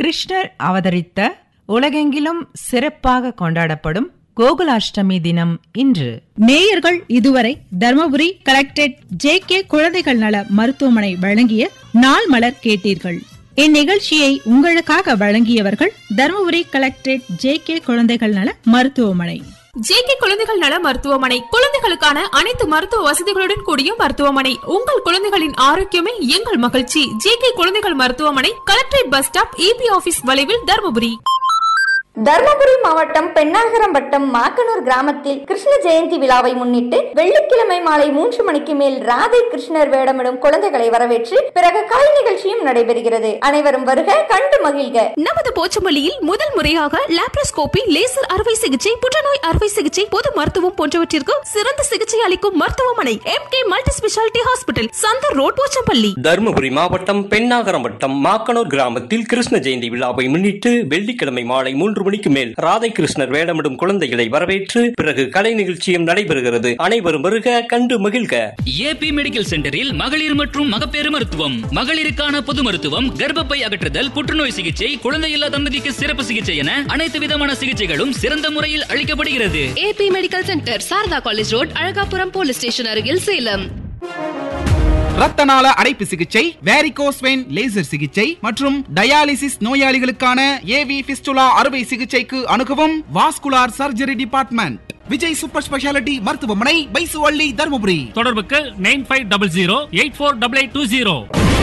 கிருஷ்ணர் அவதரித்த உலகெங்கிலும் சிறப்பாக கொண்டாடப்படும் கோகுலாஷ்டமி தினம் இன்று நேயர்கள் இதுவரை தர்மபுரி கலெக்டரேட் ஜே கே குழந்தைகள் நல மருத்துவமனை வழங்கிய நாள் மலர் கேட்டீர்கள் இந்நிகழ்ச்சியை உங்களுக்காக வழங்கியவர்கள் தர்மபுரி கலெக்டரேட் ஜே கே குழந்தைகள் நல மருத்துவமனை ஜேகே குழந்தைகள் நல மருத்துவமனை குழந்தைகளுக்கான அனைத்து மருத்துவ வசதிகளுடன் கூடிய மருத்துவமனை உங்கள் குழந்தைகளின் ஆரோக்கியமே எங்கள் மகிழ்ச்சி ஜேகே குழந்தைகள் மருத்துவமனை collectorate bus stop E B office வளைவில் தருமபுரி தர்மபுரி மாவட்டம் பெண்ணாகரம் வட்டம் மாக்கனூர் கிராமத்தில் கிருஷ்ண ஜெயந்தி விழாவை முன்னிட்டு வெள்ளிக்கிழமை மாலை மூன்று மணிக்கு மேல் ராதை கிருஷ்ணர் வேடமிடும் குழந்தைகளை வரவேற்று பிறகு கலை நிகழ்ச்சியும் நடைபெறுகிறது அனைவரும் வருக கண்டு மகிழ்க நமது போச்சமல்லியில் முதல் முறையாக லாப்ரோஸ்கோபி லேசர் அறுவை சிகிச்சை புற்றுநோய் அறுவை சிகிச்சை பொது மருத்துவம் போன்றவற்றிற்கு சிறந்த சிகிச்சை அளிக்கும் மருத்துவமனை M K multi speciality hospital Chandar road Pochampalli Dharmapuri மாவட்டம் பெண்ணாகரம் வட்டம் மாக்கனூர் கிராமத்தில் கிருஷ்ண ஜெயந்தி விழாவை முன்னிட்டு வெள்ளிக்கிழமை மாலை மூன்று மணிக்கு மேல் ராதை கிருஷ்ணர் வேடமிடும் குழந்தைகளை வரவேற்று பிறகு கலை நிகழ்ச்சியும் நடைபெறுகிறது அனைவரும் வருக கண்டு மகிழ்க ஏபி மெடிக்கல் சென்டரில் மகளிர் மற்றும் மகப்பேறு மருத்துவம் மகளிருக்கான பொது மருத்துவம் கர்ப்பப்பை அகற்றுதல் புற்றுநோய் சிகிச்சை குழந்தையில்லா தம்பதிக்கு சிறப்பு சிகிச்சை என அனைத்து விதமான சிகிச்சைகளும் சிறந்த முறையில் அளிக்கப்படுகிறது A B medical centre Sarada college road Alagapuram police station அருகில் சேலம் ரத்தநாள அடைப்பு சிகிச்சை வேரிகோஸ் வெயின் லேசர் சிகிச்சை மற்றும் டயாலிசிஸ் நோயாளிகளுக்கான ஏவி பிஸ்டுலா அறுவை சிகிச்சைக்கு அணுகவும் vascular surgery department Vijay super speciality மருத்துவமனை பைசுவள்ளி தருமபுரி தொடர்புக்கு nine five double zero eight four double eight two zero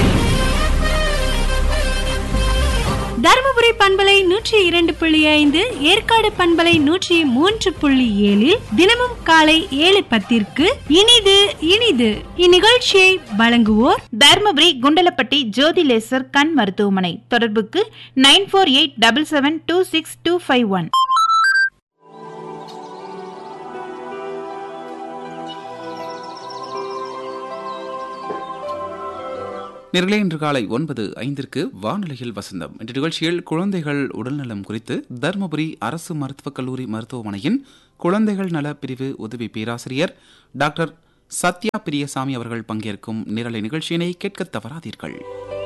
Dharmapuri பண்பலை நூற்றி இரண்டு புள்ளி ஐந்து ஏற்காடு பண்பலை நூற்றி மூன்று புள்ளி ஏழில் தினமும் காலை ஏழு பத்திற்கு இனிது இனிது இந்நிகழ்ச்சியை வழங்குவோர் தருமபுரி குண்டலப்பட்டி ஜோதி லேசர் கண் மருத்துவமனை தொடர்புக்கு nine four eight double seven two six two five one நேர்களே இன்று காலை ஒன்பது ஐந்திற்கு வானொலியில் வசந்தம் இந்த நிகழ்ச்சியில் குழந்தைகள் உடல்நலம் குறித்து தருமபுரி அரசு மருத்துவக் கல்லூரி மருத்துவமனையின் குழந்தைகள் நல பிரிவு உதவி பேராசிரியர் டாக்டர் சத்யா பிரியசாமி அவர்கள் பங்கேற்கும் நிரலை நிகழ்ச்சியினை கேட்க தவறாதீர்கள்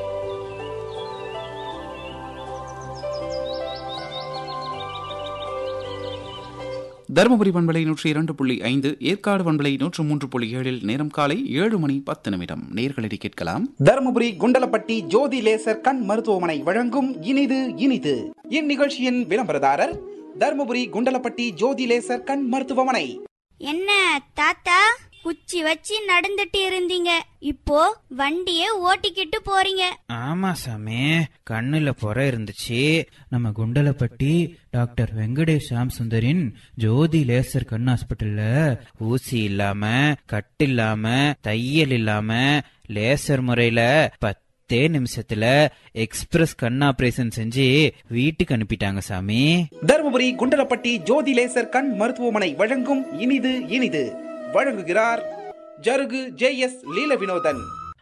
தருமபுரி பண்பலை நூற்றி இரண்டு புள்ளி ஐந்து ஏற்காடு பண்பலை நூற்று மூன்று புள்ளி ஏழில் நேரம் காலை ஏழு மணி பத்து நிமிடம் நேர்களிடையே கேட்கலாம் தருமபுரி குண்டலப்பட்டி ஜோதி லேசர் கண் மருத்துவமனை வழங்கும் இனிது இனிது இந்நிகழ்ச்சியின் விளம்பரதாரர் தருமபுரி குண்டலப்பட்டி ஜோதி லேசர் கண் மருத்துவமனை என்ன தாத்தா குச்சி வச்சு நடந்துட்டு இருந்தீங்க இப்போ வண்டிய ஓட்டிக்கிட்டு போறீங்க ஆமா சாமி கண்ணுல புற இருந்துச்சு நம்ம குண்டலப்பட்டி டாக்டர் வெங்கடேஷ் ராம் சுந்தரின் ஜோதி லேசர் கண் ஹாஸ்பிட்டல்ல ஊசி இல்லாம கட்டு இல்லாம தையல் இல்லாம லேசர் முறையில பத்தே நிமிஷத்துல எக்ஸ்பிரஸ் கண் ஆபரேஷன் செஞ்சு வீட்டுக்கு அனுப்பிட்டாங்க சாமி தருமபுரி குண்டலப்பட்டி ஜோதி லேசர் கண் மருத்துவமனை வழங்கும் இனிது இனிது வழங்குகிறார் ஜருகு ஜே எஸ் லீல வினோதன்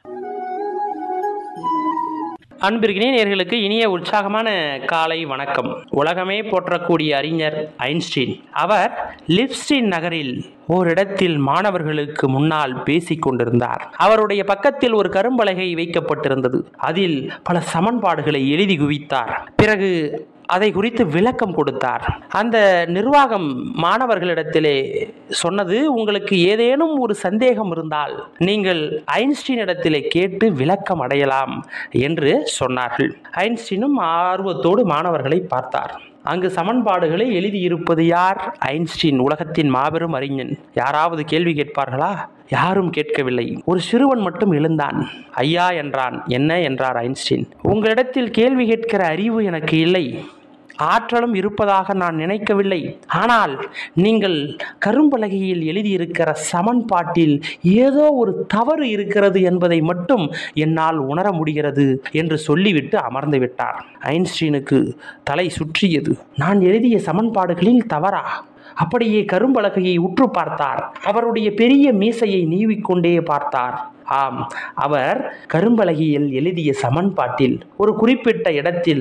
அன்பிற்கினே நேர்களுக்கு இனிய உற்சாகமான காலை வணக்கம் உலகமே போற்றக்கூடிய அறிஞர் ஐன்ஸ்டீன் அவர் லிப்ஸ்டின் நகரில் ஓரிடத்தில் மாணவர்களுக்கு முன்னால் பேசிக் கொண்டிருந்தார் அவருடைய பக்கத்தில் ஒரு கரும்பலகை வைக்கப்பட்டிருந்தது அதில் பல சமன்பாடுகளை எழுதி குவித்தார் பிறகு அதை குறித்து விளக்கம் கொடுத்தார் அந்த நிர்வாகம் மாணவர்களிடத்திலே சொன்னது உங்களுக்கு ஏதேனும் ஒரு சந்தேகம் இருந்தால் நீங்கள் ஐன்ஸ்டீனிடத்திலே கேட்டு விளக்கம் அடையலாம் என்று சொன்னார்கள் ஐன்ஸ்டீனும் ஆர்வத்தோடு மாணவர்களை பார்த்தார் அங்கு சமன்பாடுகளை எழுதியிருப்பது யார் ஐன்ஸ்டீன் உலகத்தின் மாபெரும் அறிஞன் யாராவது கேள்வி கேட்பார்களா யாரும் கேட்கவில்லை ஒரு சிறுவன் மட்டும் எழுந்தான் ஐயா என்றான் என்ன என்றார் ஐன்ஸ்டீன் உங்களிடத்தில் கேள்வி கேட்கிற அறிவு எனக்கு இல்லை ஆற்றலும் இருப்பதாக நான் நினைக்கவில்லை ஆனால் நீங்கள் கரும்பலகையில் எழுதியிருக்கிற சமன்பாட்டில் ஏதோ ஒரு தவறு இருக்கிறது என்பதை மட்டும் என்னால் உணர முடிகிறது என்று சொல்லிவிட்டு அமர்ந்து விட்டார் ஐன்ஸ்டீனுக்கு தலை சுற்றியது நான் எழுதிய சமன்பாடுகளில் தவறா அப்படியே கரும்பலகையை உற்று பார்த்தார் அவருடைய பெரிய மீசையை நீவிக்கொண்டே பார்த்தார் ஆம் அவர் கரும்பலகையில் எழுதிய சமன்பாட்டில் ஒரு குறிப்பிட்ட இடத்தில்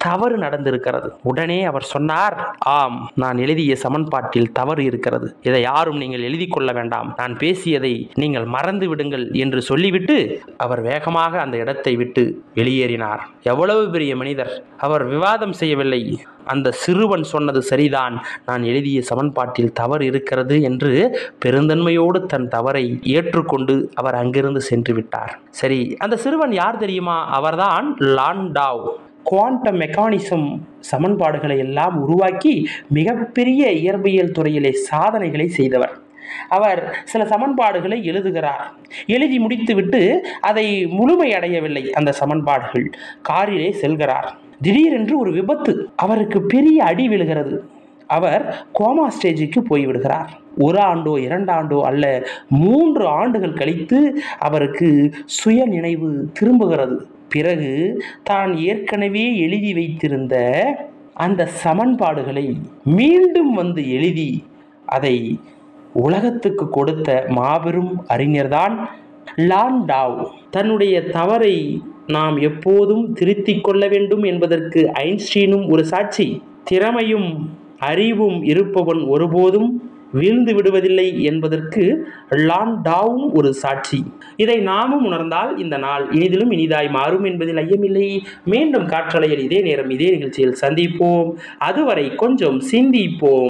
தவறு நடந்திருக்கிறது உடனே அவர் சொன்னார் ஆம் நான் எழுதிய சமன்பாட்டில் தவறு இருக்கிறது இதை யாரும் நீங்கள் எழுதி கொள்ள வேண்டாம் நான் பேசியதை நீங்கள் மறந்து விடுங்கள் என்று சொல்லிவிட்டு அவர் வேகமாக அந்த இடத்தை விட்டு வெளியேறினார் எவ்வளவு பெரிய மனிதர் அவர் விவாதம் செய்யவில்லை அந்த சிறுவன் சொன்னது சரிதான் நான் எழுதிய சமன்பாட்டில் தவறு இருக்கிறது என்று பெருந்தன்மையோடு தன் தவறை ஏற்றுக்கொண்டு அவர் அங்கிருந்து சென்று விட்டார் சரி அந்த சிறுவன் யார் தெரியுமா அவர்தான் லான்டாவ் குவாண்டம் மெக்கானிசம் சமன்பாடுகளை எல்லாம் உருவாக்கி மிகப்பெரிய இயற்பியல் துறையிலே சாதனைகளை செய்தவர் அவர் சில சமன்பாடுகளை எழுதுகிறார் எழுதி முடித்துவிட்டு அதை முழுமையடையவில்லை அந்த சமன்பாடுகள் காரிலே செல்கிறார் திடீரென்று ஒரு விபத்து அவருக்கு பெரிய அடி விழுகிறது அவர் கோமா ஸ்டேஜுக்கு போய்விடுகிறார் ஒரு ஆண்டோ இரண்டாண்டோ அல்ல மூன்று ஆண்டுகள் கழித்து அவருக்கு சுய நினைவு திரும்புகிறது பிறகு தான் ஏற்கனவே எழுதி வைத்திருந்த அந்த சமன்பாடுகளை மீண்டும் வந்து எழுதி அதை உலகத்துக்கு கொடுத்த மாபெரும் அறிஞர்தான் லான்டாவ் தன்னுடைய தவறை நாம் எப்போதும் திருத்திக் கொள்ள வேண்டும் என்பதற்கு ஐன்ஸ்டீனும் ஒரு சாட்சி திறமையும் அறிவும் இருப்பவன் ஒருபோதும் வீழ்ந்து விடுவதில்லை என்பதற்கு லான்டாவும் ஒரு சாட்சி இதை நாமும் உணர்ந்தால் இந்த நாள் இனிதிலும் இனிதாய் மாறும் என்பதில் ஐயமில்லை மீண்டும் காற்றலையில் இதே நேரம் இதே நிகழ்ச்சியில் சந்திப்போம் அதுவரை கொஞ்சம் சிந்திப்போம்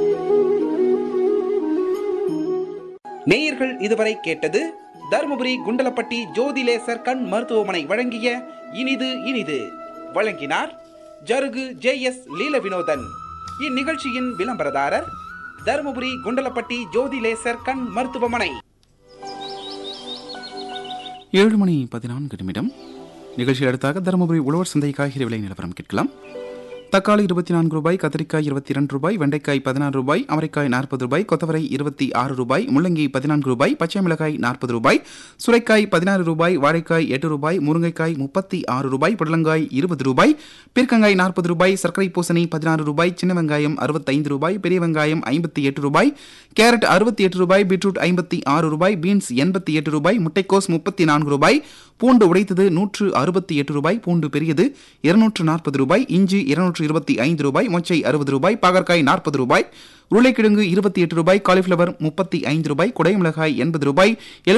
நேயர்கள் இதுவரை கேட்டது தருமபுரி குண்டலப்பட்டி ஜோதிலேசர் கண் மருத்துவமனை வழங்கிய இனிது இனிது வழங்கினார் ஜருகு ஜே எஸ் லீல வினோதன் இந்நிகழ்ச்சியின் விளம்பரதாரர் தருமபுரி குண்டலப்பட்டி ஜோதிலேசர் கண் மருத்துவமனை ஏழு மணி பதினான்கு நிமிடம் நிகழ்ச்சி அடுத்தாக தருமபுரி உழவர் சந்தை காய்கறி விலை நிலவரம் கேட்கலாம் தக்காளி இருபத்தி நான்கு ரூபாய் கத்திரிக்காய் இருபத்தி இரண்டு ரூபாய் வெண்டைக்காய் பதினாறு ரூபாய் அவரைக்காய் நாற்பது ரூபாய் கொத்தவரை இருபத்தி ஆறு ரூபாய் முள்ளங்கி பதினான்கு ரூபாய் பச்சை மிளகாய் நாற்பது ரூபாய் சுரைக்காய் பதினாறு ரூபாய் வாழைக்காய் எட்டு ரூபாய் முருங்கைக்காய் முப்பத்தி ஆறு ரூபாய் புடலங்காய் இருபது ரூபாய் பீர்க்கங்காய் நாற்பது ரூபாய் சர்க்கரை பூசணி பதினாறு ரூபாய் சின்ன வெங்காயம் அறுபத்தைந்து ரூபாய் பெரிய வெங்காயம் ஐம்பத்தி எட்டு ரூபாய் கேரட் அறுபத்தி எட்டு ரூபாய் பீட்ரூட் ஐம்பத்தி ஆறு ரூபாய் பீன்ஸ் எண்பத்தி எட்டு ரூபாய் முட்டைக்கோஸ் முப்பத்தி நான்கு ரூபாய் பூண்டு உடைத்தது நூற்று அறுபத்தி எட்டு ரூபாய் பூண்டு பெரியது இருநூற்று நாற்பது ரூபாய் இஞ்சி இருநூற்று இருபத்தி ஐந்து ரூபாய் மொச்சை அறுபது ரூபாய் பாகற்காய் நாற்பது ரூபாய் உருளைக்கிழங்கு இருபத்தி எட்டு ரூபாய் காலிஃபிளவர் முப்பத்தி ஐந்து ரூபாய் குடை மிளகாய் எண்பது ரூபாய்